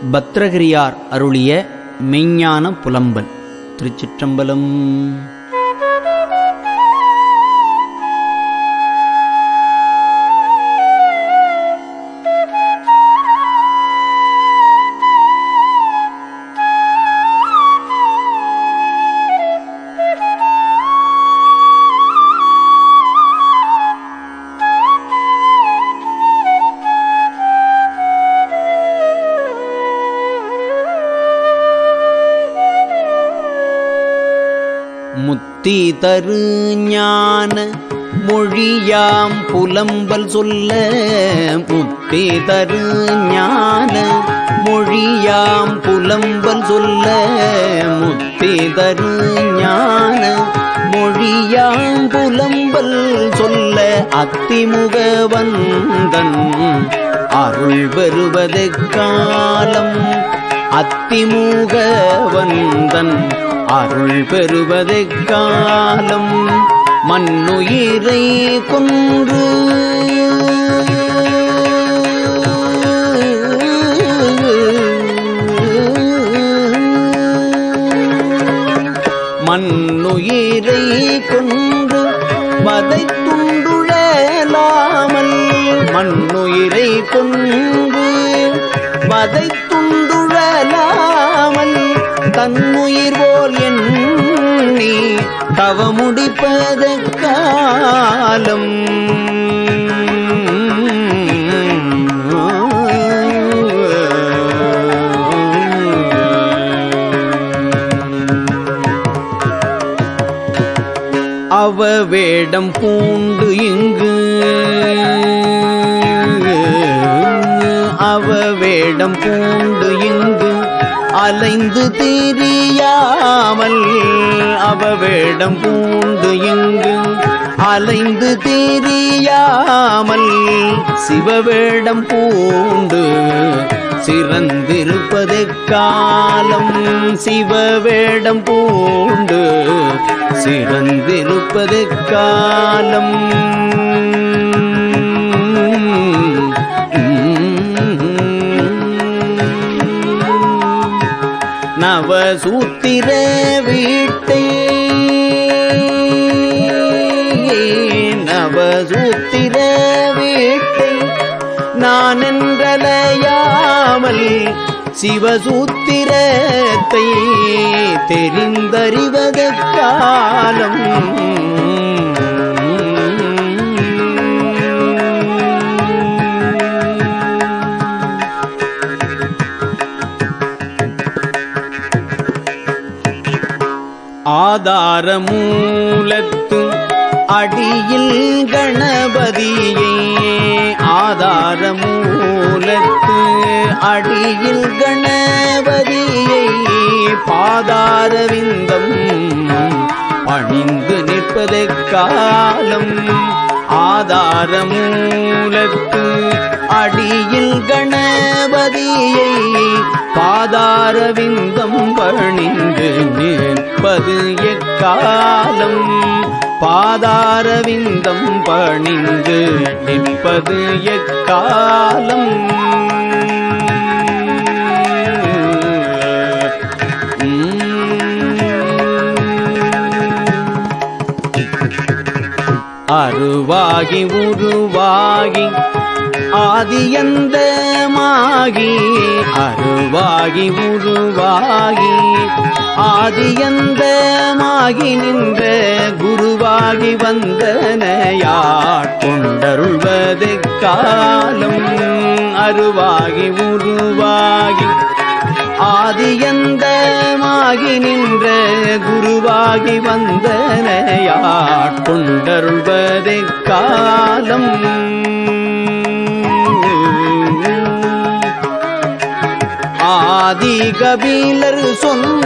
பத்ரகிரியார் அருளிய மெய்ஞான புலம்பல் திருச்சிற்றம்பலம் முத்தி தரு ஞான மொழியாம் புலம்பல் சொல்ல முத்தி தரு ஞான மொழியாம் புலம்பல் சொல்ல முத்தி தரு ஞான மொழியாம் புலம்பல் சொல்ல அத்திமுகவந்தன் அருள் வருவது காலம் அத்திமுகவந்தன் அருள் பெறுவது காலம் மண்ணுயிரை கொன்று மண்ணுயிரை கொன்று வதை துண்டுழலாமல் மண்ணுயிரை கொன்று வதை துண்டுழலாமல் தன்னுயிர் போல் எண்ணி தவமுடிப்பத காலம் அவ வேடம் பூண்டு இங்கு அவ வேடம் பூண்டு இங்கு அலைந்து தெரியாமல் அவ வேடம் பூண்டு இங்கு அலைந்து தெரியாமல் சிவவேடம் பூண்டு சிறந்திருப்பது காலம் சிவவேடம் பூண்டு சிறந்திருப்பது காலம் நவசூத்திர வீட்டை நவசூத்திர வீட்டை நான் என்றலையாமல் சிவசூத்திரத்தை தெரிந்தறிவது காலம் ஆதாரமூலத்து அடியில் கணபதியே ஆதாரமூலத்து அடியில் கணபதியை பாதாரவிந்தம் பணிந்து நிற்பது காலம் ஆதாரமூலத்து அடியில் கணபதியை பாதாரவிந்தம் பணிந்து நிற்பது எக்காலம் பாதாரவிந்தம் பணிந்து நிற்பது எக்காலம் அருவாகி உருவாகி ஆதியந்தமாகி அருவாகி உருவாகி ஆதியந்தமாகி நின்ற குருவாகி வந்தனையாட்கொண்டருள்வது காலம் அருவாகி உருவாகி ஆதியந்தமாகி நின்ற குருவாகி வந்தனையாட்கொண்டருள்வது காலம் ஆதி கபீலர் சொன்ன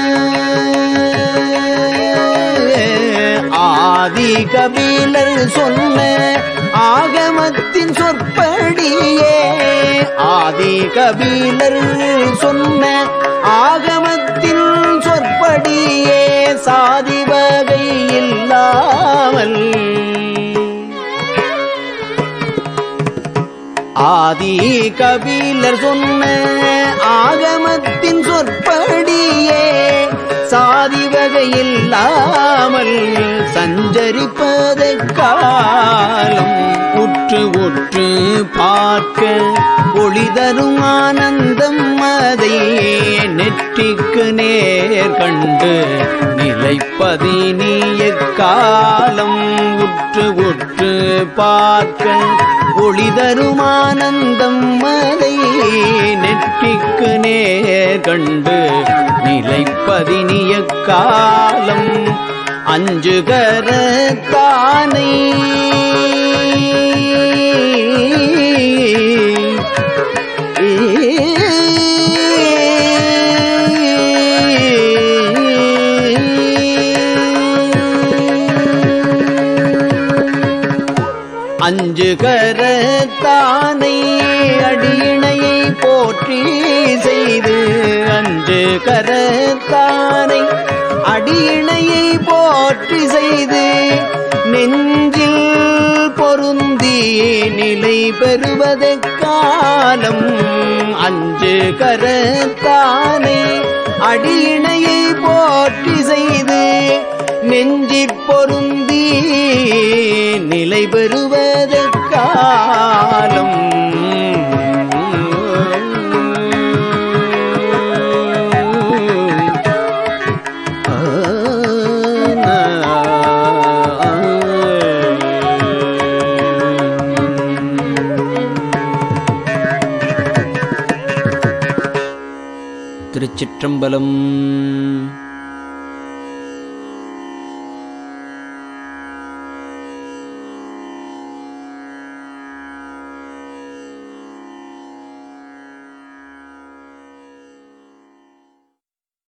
ஆதி கபீலர் சொன்ன ஆகமத்தின் சொற்படியே ஆதி கபீலர் சொன்ன ஆகமத்தின் சொற்படியே சாதி வகை இல்லாமல் ஆதி கபிலர் சொன்ன ஆகமத்தின் சொற்படியே சாதி வகையில்லாமல் சஞ்சரிப்பதைக் காலம் உற்று உற்று பார்க்க ஒளி தரும் ஆனந்தம் அதை நெற்றிக்கு நேர் கண்டு நிலைப்பதினிய காலம் உற்று உற்று பார்க்க ஒளி தரும் ஆனந்தம் அதை நெற்றிக்கு நேர் கண்டு நிலைப்பதினிய காலம் அஞ்சுகர தானை அஞ்சு கரத்தானை அடியினையை போற்றி செய்து அஞ்சு கரத்தானை அடியினையை போற்றி செய்து நெஞ்சில் பொருந்தி நிலை பெறுவதக் காலம் அஞ்சு கரத்தானை அடியினையை போற்றி செய்து நெஞ்சிற் பொருந்தி நிலை பெறுவதக் காலம் திருச்சிற்றம்பலம்